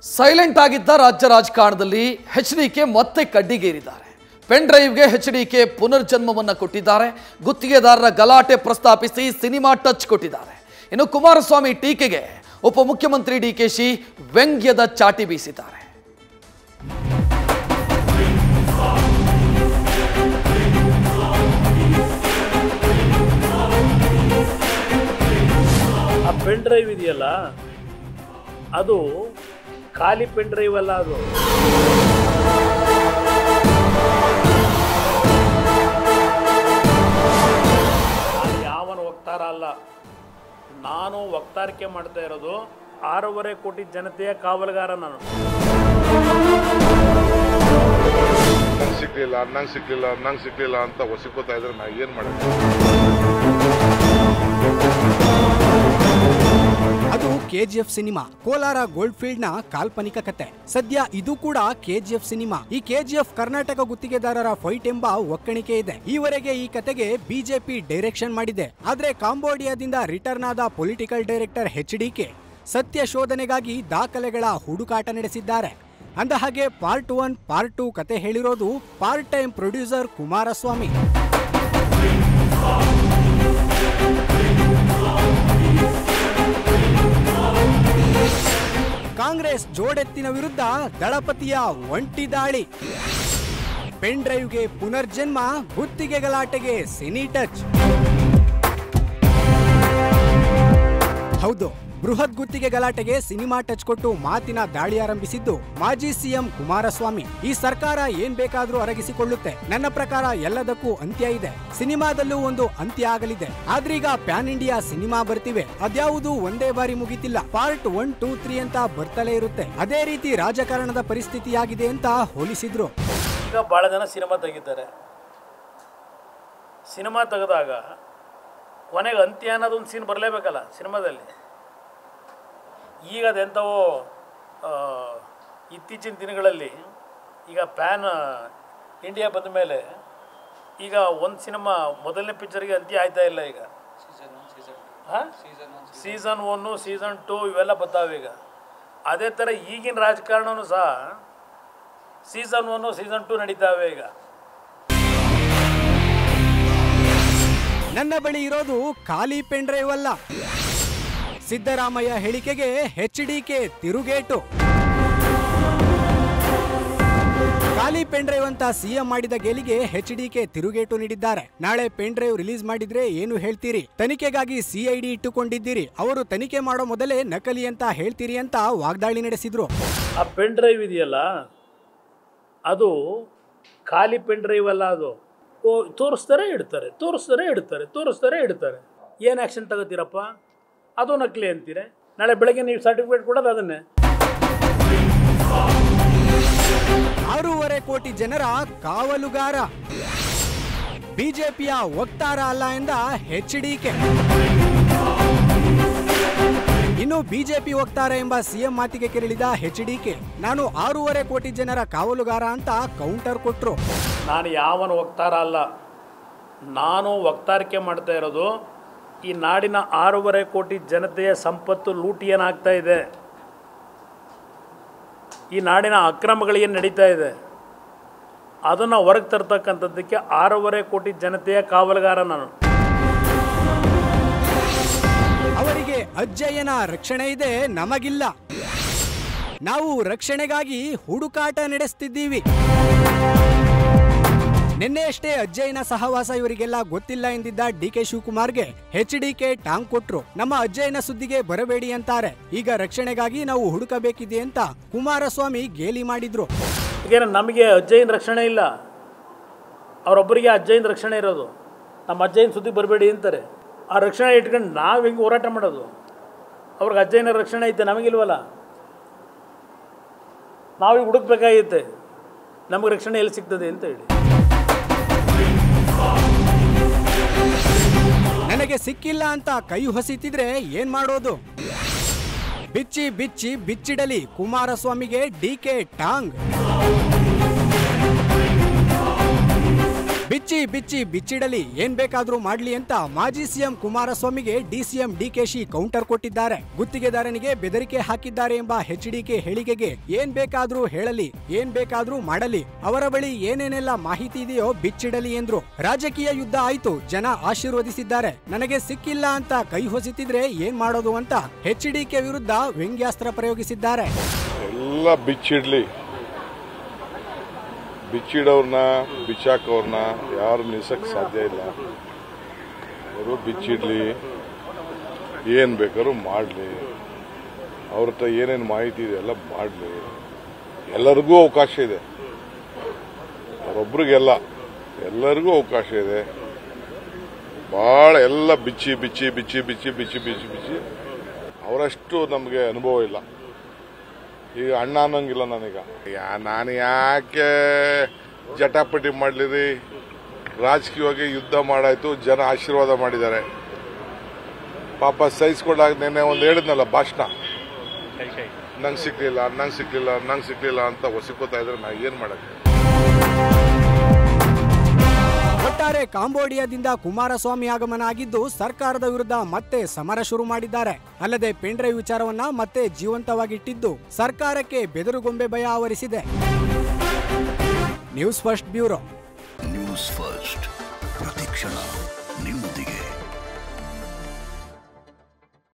silent ಆಗಿದ್ದ ರಾಜ್ಯ ರಾಜಕಾರಣದಲ್ಲಿ ಎಚ್ ಡಿ ಕೆ ಮತ್ತೆ ಕಡ್ಡಿಗೇರಿದ್ದಾರೆ ಪೆನ್ ಡ್ರೈವ್ಗೆ ಎಚ್ ಡಿ ಕೆ ಪುನರ್ಜನ್ಮವನ್ನು ಕೊಟ್ಟಿದ್ದಾರೆ ಗುತ್ತಿಗೆದಾರರ ಗಲಾಟೆ ಪ್ರಸ್ತಾಪಿಸಿ ಸಿನಿಮಾ ಟಚ್ ಕೊಟ್ಟಿದ್ದಾರೆ ಇನ್ನು ಕುಮಾರಸ್ವಾಮಿ ಟೀಕೆಗೆ ಉಪಮುಖ್ಯಮಂತ್ರಿ ಡಿ ಕೆ ಶಿ ವ್ಯಂಗ್ಯದ ಚಾಟಿ ಬೀಸಿದ್ದಾರೆ ಆ ಪೆನ್ ಡ್ರೈವ್ ಇದೆಯಲ್ಲ ಅದು ಖಾಲಿ ಪೆನ್ ಡ್ರೈವ್ ಅಲ್ಲ ಅದು ನಾನು ಯಾವನ ವಕ್ತಾರ ಅಲ್ಲ ನಾನು ವಕ್ತಾರಿಕೆ ಮಾಡ್ತಾ ಇರೋದು ಆರೂವರೆ ಕೋಟಿ ಜನತೆಯ ಕಾವಲುಗಾರ ನಾನು ನಂಗೆ ಸಿಕ್ಲಿಲ್ಲ ನಂಗೆ ಸಿಕ್ಲಿಲ್ಲ ನಂಗೆ ಸಿಕ್ಲಿಲ್ಲ ಅಂತ ಒಸಿಕೋತಾ ಇದ್ರೆ ನಾ ಏನು ಮಾಡೋದು ಅದು KGF cinema Kolar gold field ನ ಕಾಲ್ಪನಿಕ ಕತೆ ಸದ್ಯ ಇದು ಕೂಡ ಕೆಜಿಎಫ್ ಸಿನಿಮಾ ಈ ಕೆಜಿಎಫ್ ಕರ್ನಾಟಕ ಗುತ್ತಿಗೆದಾರರ ಫೈಟ್ ಎಂಬ ಒಕ್ಕಣಿಕೆ ಇದೆ ಈವರೆಗೆ ಈ ಕತೆಗೆ ಬಿಜೆಪಿ ಡೈರೆಕ್ಷನ್ ಮಾಡಿದೆ ಆದ್ರೆ ಕಾಂಬೋಡಿಯಾದಿಂದ ರಿಟರ್ನ್ ಆದ ಪೊಲಿಟಿಕಲ್ ಡೈರೆಕ್ಟರ್ ಎಚ್ ಕೆ ಸತ್ಯ ಶೋಧನೆಗಾಗಿ ದಾಖಲೆಗಳ ಹುಡುಕಾಟ ನಡೆಸಿದ್ದಾರೆ ಅಂದಹಾಗೆ ಪಾರ್ಟ್ ಒನ್ ಪಾರ್ಟ್ ಟೂ ಕತೆ ಹೇಳಿರೋದು part time producer Kumaraswamy Congress ಜೋಡೆತ್ತಿನ ವಿರುದ್ಧ ದಳಪತಿಯ ಒಂಟಿ ದಾಳಿ ಪೆನ್ ಡ್ರೈವ್ಗೆ ಪುನರ್ಜನ್ಮ ಗುತ್ತಿಗೆ ಗಲಾಟೆಗೆ ಸಿನಿ ಟಚ್ ಹೌದು ಬೃಹತ್ ಗುತ್ತಿಗೆ ಗಲಾಟೆಗೆ ಸಿನಿಮಾ ಟಚ್ ಕೊಟ್ಟು ಮಾತಿನ ದಾಳಿ ಆರಂಭಿಸಿದ್ದು ಮಾಜಿ ಸಿಎಂ ಕುಮಾರಸ್ವಾಮಿ ಈ ಸರ್ಕಾರ ಏನ್ ಬೇಕಾದ್ರೂ ಅರಗಿಸಿಕೊಳ್ಳುತ್ತೆ ನನ್ನ ಪ್ರಕಾರ ಎಲ್ಲದಕ್ಕೂ ಅಂತ್ಯ ಇದೆ ಸಿನಿಮಾದಲ್ಲೂ ಒಂದು ಅಂತ್ಯ ಆಗಲಿದೆ ಆದ್ರೀಗ ಪ್ಯಾನ್ ಇಂಡಿಯಾ ಸಿನಿಮಾ ಬರ್ತಿವೆ ಅದ್ಯಾವುದು ಒಂದೇ ಬಾರಿ ಮುಗಿತಿಲ್ಲ ಪಾರ್ಟ್ ಒನ್ ಟೂ ತ್ರೀ ಅಂತ ಬರ್ತಲೇ ಇರುತ್ತೆ ಅದೇ ರೀತಿ ರಾಜಕಾರಣದ ಪರಿಸ್ಥಿತಿಯಾಗಿದೆ ಅಂತ ಹೋಲಿಸಿದ್ರು ಈಗ ಭಾಳ ಜನ ಸಿನಿಮಾ ತೆಗಿತಾರೆ ಸಿನಿಮಾ ತೆಗೆದಾಗ ಕೊನೆಗೆ ಅಂತ್ಯ ಅನ್ನೋದು ಒಂದು ಸೀನ್ ಬರಲೇಬೇಕಲ್ಲ ಸಿನಿಮಾದಲ್ಲಿ ಈಗ ಅದೆಂಥವೋ ಆ, ಇತ್ತೀಚಿನ ದಿನಗಳಲ್ಲಿ ಈಗ ಪ್ಯಾನ್ ಇಂಡಿಯಾ ಬಂದ ಮೇಲೆ ಈಗ ಒಂದು ಸಿನಿಮಾ ಮೊದಲನೇ ಪಿಕ್ಚರ್ಗೆ ಅಂತ್ಯ ಆಯ್ತಾ ಇಲ್ಲ ಈಗ ಹಾಂ ಸೀಸನ್ ಒನ್ನು ಸೀಸನ್ ಟು ಇವೆಲ್ಲ ಬರ್ತಾವೆ ಈಗ ಅದೇ ಥರ ಈಗಿನ ರಾಜಕಾರಣನೂ ಸಹ ಸೀಸನ್ ಒನ್ನು ಸೀಸನ್ ಟು ನಡೀತಾವೆ ಈಗ ನನ್ನ ಬಳಿ ಇರೋದು ಖಾಲಿ ಪೆನ್ ಡ್ರೈವ್ ಅಲ್ಲ ಸಿದ್ದರಾಮಯ್ಯ ಹೇಳಿಕೆಗೆ ಎಚ್ ಕೆ ತಿರುಗೇಟು ಖಾಲಿ ಪೆನ್ ಡ್ರೈವ್ ಅಂತ ಸಿಎಂ ಮಾಡಿದ ಗೇಲಿಗೆ ಎಚ್ ಕೆ ತಿರುಗೇಟು ನೀಡಿದ್ದಾರೆ ನಾಳೆ ಪೆನ್ ಡ್ರೈವ್ ರಿಲೀಸ್ ಮಾಡಿದ್ರೆ ಏನು ಹೇಳ್ತೀರಿ ತನಿಖೆಗಾಗಿ ಸಿಐಡಿ ಇಟ್ಟುಕೊಂಡಿದ್ದೀರಿ ಅವರು ತನಿಖೆ ಮಾಡೋ ಮೊದಲೇ ನಕಲಿ ಅಂತ ಹೇಳ್ತೀರಿ ಅಂತ ವಾಗ್ದಾಳಿ ನಡೆಸಿದ್ರು ಆ ಪೆನ್ ಡ್ರೈವ್ ಇದೆಯಲ್ಲ ಅದು ಖಾಲಿ ಪೆನ್ ಡ್ರೈವ್ ಅಲ್ಲ ಅದು ಓ ತೋರಿಸ್ತಾರೆ ಇಡ್ತಾರೆ ತೋರಿಸ್ತಾರೆ ಇಡ್ತಾರೆ ತೋರಿಸ್ತಾರೆ ಇಡ್ತಾರೆ ಏನು ಆ್ಯಕ್ಷನ್ ತಗೋತೀರಪ್ಪ ಅದು ನಕಲಿ ಅಂತೀರ ನಾಳೆ ಬೆಳಗ್ಗೆ ನೀವು ಸರ್ಟಿಫಿಕೇಟ್ ಕೊಡೋದು ಅದನ್ನೇ ಆರೂವರೆ ಕೋಟಿ ಜನರ ಕಾವಲುಗಾರ ಬಿಜೆಪಿಯ ವಕ್ತಾರ ಅಲ್ಲ ಎಂದ ಎಚ್ ಕೆ ಇನ್ನು ಬಿಜೆಪಿ ವಕ್ತಾರ ಎಂಬ ಸಿಎಂ ಮಾತಿಗೆ ಕೆರಳಿದ ಎಚ್ ಕೆ ನಾನು ಆರೂವರೆ ಕೋಟಿ ಜನರ ಕಾವಲುಗಾರ ಅಂತ ಕೌಂಟರ್ ಕೊಟ್ರು ನಾನು ಯಾವನ ವಕ್ತಾರ ಅಲ್ಲ ನಾನು ವಕ್ತಾರಿಕೆ ಮಾಡ್ತಾ ಇರೋದು ಈ ನಾಡಿನ ಆರೂವರೆ ಕೋಟಿ ಜನತೆಯ ಸಂಪತ್ತು ಲೂಟಿ ಏನಾಗ್ತಾ ಇದೆ ಈ ನಾಡಿನ ಅಕ್ರಮಗಳು ಏನು ನಡೀತಾ ಇದೆ ಅದನ್ನು ಹೊರಗೆ ತರ್ತಕ್ಕಂಥದ್ದಕ್ಕೆ ಆರೂವರೆ ಕೋಟಿ ಜನತೆಯ ಕಾವಲುಗಾರ ನಾನು ಅವರಿಗೆ ಅಜ್ಜಯ್ಯನ ರಕ್ಷಣೆ ಇದೆ ನಮಗಿಲ್ಲ ನಾವು ರಕ್ಷಣೆಗಾಗಿ ಹುಡುಕಾಟ ನಡೆಸ್ತಿದ್ದೀವಿ ನಿನ್ನೆಯಷ್ಟೇ ಅಜ್ಜಯ್ಯನ ಸಹವಾಸ ಇವರಿಗೆಲ್ಲ ಗೊತ್ತಿಲ್ಲ ಎಂದಿದ್ದ ಡಿ ಕೆ ಶಿವಕುಮಾರ್ಗೆ ಎಚ್ ಡಿ ಕೆ ಟಾಂಗ್ ಕೊಟ್ರು ನಮ್ಮ ಅಜ್ಜಯ್ಯನ ಸುದ್ದಿಗೆ ಬರಬೇಡಿ ಅಂತಾರೆ ಈಗ ರಕ್ಷಣೆಗಾಗಿ ನಾವು ಹುಡುಕಬೇಕಿದೆ ಅಂತ ಕುಮಾರಸ್ವಾಮಿ ಗೇಲಿ ಮಾಡಿದ್ರು ಈಗೇನು ನಮಗೆ ಅಜ್ಜಯ್ಯನ ರಕ್ಷಣೆ ಇಲ್ಲ ಅವರೊಬ್ಬರಿಗೆ ಅಜ್ಜಯ್ಯನ ರಕ್ಷಣೆ ಇರೋದು ನಮ್ಮ ಅಜ್ಜಯ್ಯನ ಸುದ್ದಿ ಬರಬೇಡಿ ಅಂತಾರೆ ಆ ರಕ್ಷಣೆ ಇಟ್ಕೊಂಡು ನಾವು ಹೆಂಗೆ ಹೋರಾಟ ಮಾಡೋದು ಅವ್ರಿಗೆ ಅಜ್ಜಯ್ಯನ ರಕ್ಷಣೆ ಐತೆ ನಮಗಿಲ್ವಲ್ಲ ನಾವೀಗ ಹುಡುಕ್ಬೇಕಾಗೈತೆ ನಮಗೆ ರಕ್ಷಣೆ ಎಲ್ಲಿ ಸಿಗ್ತದೆ ಅಂತ ಹೇಳಿ ನನಗೆ ಸಿಕ್ಕಿಲ್ಲ ಅಂತ ಕೈ ಹೊಸಿತಿದ್ರೆ ಏನ್ ಮಾಡೋದು ಬಿಚ್ಚಿ ಬಿಚ್ಚಿ ಬಿಚ್ಚಿಡಲಿ ಕುಮಾರಸ್ವಾಮಿಗೆ ಡಿ ಕೆ ಟಾಂಗ್ ಬಿಚ್ಚಿ ಬಿಚ್ಚಿ ಬಿಚ್ಚಿಡಲಿ ಏನ್ ಬೇಕಾದ್ರೂ ಮಾಡ್ಲಿ ಅಂತ ಮಾಜಿ ಸಿಎಂ ಕುಮಾರಸ್ವಾಮಿಗೆ ಡಿಸಿಎಂ ಡಿಕೆಶಿ ಕೌಂಟರ್ ಕೊಟ್ಟಿದ್ದಾರೆ ಗುತ್ತಿಗೆದಾರನಿಗೆ ಬೆದರಿಕೆ ಹಾಕಿದ್ದಾರೆ ಎಂಬ ಎಚ್ಡಿಕೆ ಹೇಳಿಕೆಗೆ ಏನ್ ಬೇಕಾದ್ರೂ ಹೇಳಲಿ ಏನ್ ಬೇಕಾದ್ರೂ ಮಾಡಲಿ ಅವರ ಬಳಿ ಏನೇನೆಲ್ಲ ಮಾಹಿತಿ ಇದೆಯೋ ಬಿಚ್ಚಿಡಲಿ ಎಂದ್ರು ರಾಜಕೀಯ ಯುದ್ಧ ಆಯ್ತು ಜನ ಆಶೀರ್ವದಿಸಿದ್ದಾರೆ ನನಗೆ ಸಿಕ್ಕಿಲ್ಲ ಅಂತ ಕೈ ಹೊಸಿತಿದ್ರೆ ಏನ್ ಮಾಡೋದು ಅಂತ ಎಚ್ಡಿಕೆ ವಿರುದ್ಧ ವ್ಯಂಗ್ಯಾಸ್ತ್ರ ಪ್ರಯೋಗಿಸಿದ್ದಾರೆ ಎಲ್ಲ ಬಿಚ್ಚಿಡ್ಲಿ ಬಿಚ್ಚಿಡೋರ್ನ ಬಿಚ್ಚಾಕೋರ್ನ ಯಾರು ನಿಲ್ಸಕ್ಕೆ ಸಾಧ್ಯ ಇಲ್ಲ ಅವರು ಬಿಚ್ಚಿಡ್ಲಿ ಏನು ಬೇಕಾದ್ರೂ ಮಾಡಲಿ ಅವ್ರ ಹತ್ರ ಏನೇನು ಮಾಹಿತಿ ಇದೆ ಎಲ್ಲ ಮಾಡಲಿ ಎಲ್ಲರಿಗೂ ಅವಕಾಶ ಇದೆ ಅವರೊಬ್ರಿಗೆಲ್ಲ ಎಲ್ಲರಿಗೂ ಅವಕಾಶ ಇದೆ ಭಾಳ ಎಲ್ಲ ಬಿಚ್ಚಿ ಬಿಚ್ಚಿ ಬಿಚ್ಚಿ ಬಿಚ್ಚಿ ಬಿಚ್ಚಿ ಬಿಚ್ಚಿ ಬಿಚ್ಚಿ ಅವರಷ್ಟು ನಮಗೆ ಅನುಭವ ಇಲ್ಲ ಈಗ ಅಣ್ಣ ಅನ್ನೋಂಗಿಲ್ಲ ನನಗ ಯಾ- ನಾನು ಯಾಕೆ ಜಟಾಪಟಿ ಮಾಡಲಿರಿ ರಾಜಕೀಯವಾಗಿ ಯುದ್ಧ ಮಾಡಾಯ್ತು ಜನ ಆಶೀರ್ವಾದ ಮಾಡಿದ್ದಾರೆ ಪಾಪ ಸಹಿಸ್ಕೊಂಡಾಗ ನಿನ್ನೆ ಒಂದು ಹೇಳಿದ್ನಲ್ಲ ಭಾಷಣ ನಂಗೆ ಸಿಕ್ಲಿಲ್ಲ ನಂಗೆ ಸಿಕ್ಲಿಲ್ಲ ನಂಗೆ ಸಿಕ್ಲಿಲ್ಲ ಅಂತ ಹೊಸಿಕೋತಾ ಇದ್ರೆ ನಾ ಏನು ಮಾಡಕ್ಕೆ ಒಟ್ಟಾರೆ ಕಾಂಬೋಡಿಯಾದಿಂದ ಕುಮಾರಸ್ವಾಮಿ ಆಗಮನ ಆಗಿದ್ದು ಸರ್ಕಾರದ ವಿರುದ್ಧ ಮತ್ತೆ ಸಮರ ಶುರು ಮಾಡಿದ್ದಾರೆ ಅಲ್ಲದೆ ಪೆಂಡ್ರೈವ್ ವಿಚಾರವನ್ನ ಮತ್ತೆ ಜೀವಂತವಾಗಿಟ್ಟಿದ್ದು ಸರ್ಕಾರಕ್ಕೆ ಬೆದರುಗೊಂಬೆ ಭಯ ಆವರಿಸಿದೆ news first bureau news first ಪ್ರತಿಕ್ಷಣ ನಿಮ್ಮೊಂದಿಗೆ